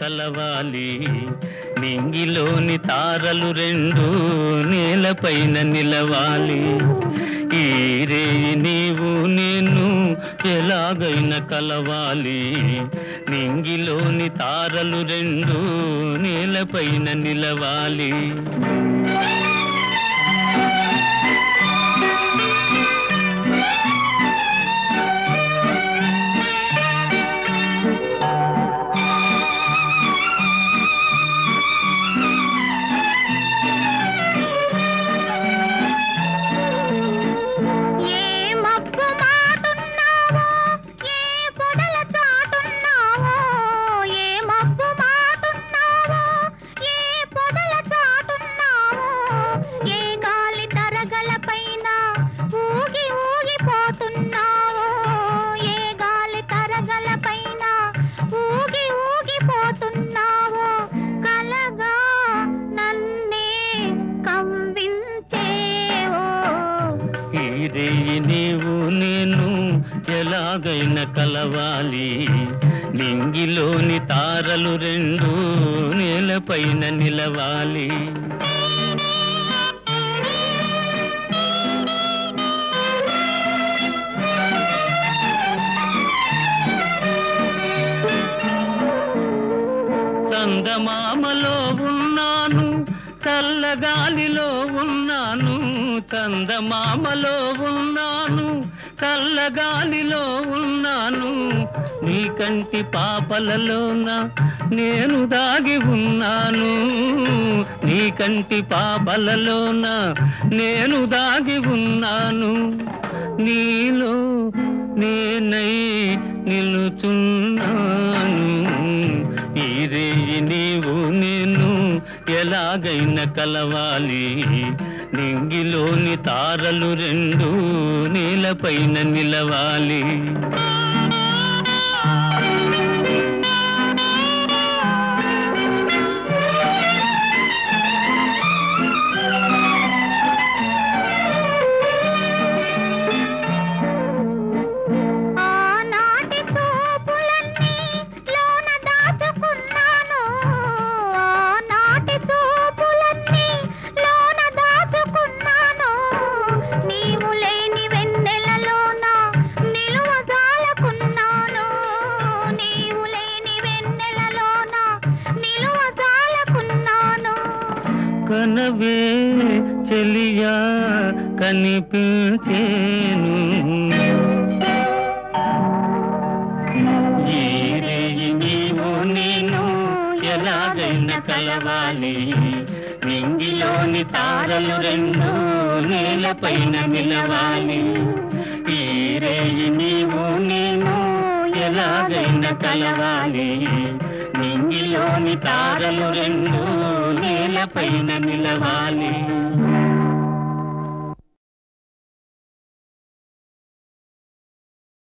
కలవాలి నింగిలోని తారలు రెండు నేలపైన నిలవాలి ఈ రేయి నీవు నేను ఎలాగైనా కలవాలి నింగిలోని తారలు రెండు నేలపైన నిలవాలి ఏ మబ్బు మాటున్నావో ఏ పొదల చాటున్నావో ఏ మబ్బు మాటున్నావో ఏ పొదల చాటున్నావో ఏ గాలి తరగల పైన ఊగి ఊగిపోతున్నావో ఏ గాలి తరగల పైన ఊగి ఊగిపోతున్నావో కలగా నన్నే కంవించేవో ఈ రేయి నీవు నేను ఎలాగైనా కలవాలి నింగిలోని తారలు రెండు నేలపైన నిలవాలి చందమామలో ఉన్నాను చల్లగాలిలో ఉన్నాను చందమామలో ఉన్నాను చల్లగాలిలో ఉన్నాను నీ కంటి పాపలలోన నేను దాగి ఉన్నాను నీ కంటి పాపలలోన నేను దాగి ఉన్నాను నీలో నేనై నిలుచున్నాను ఈ రేయి నీవు నేను ఎలాగైనా కలవాలి నింగిలోని తారలు రెండు నీలపైన నిలవాలి ఆనాటి చూపులన్నీ లోన దాచుకున్నాను ఆనాటి చూపులన్నీ లోన దాచుకున్నాను నీవు లేని వెన్నెలలోన నిలువజాలకున్నాను నీవు లేని వెన్నెలలోన నిలువజాలకున్నాను కనవే చెలియా కనిపించేను ఈ రేయి నీవు నేను ఎలాగైనా కలవాలి నింగిలోని తారలు రెండు నేలపైన నిలవాలి ఈ రేయి నీవు నేను ఎలాగైనా కలవాలి నింగిలోని తారలు రెండు నేలపైన నిలవాలి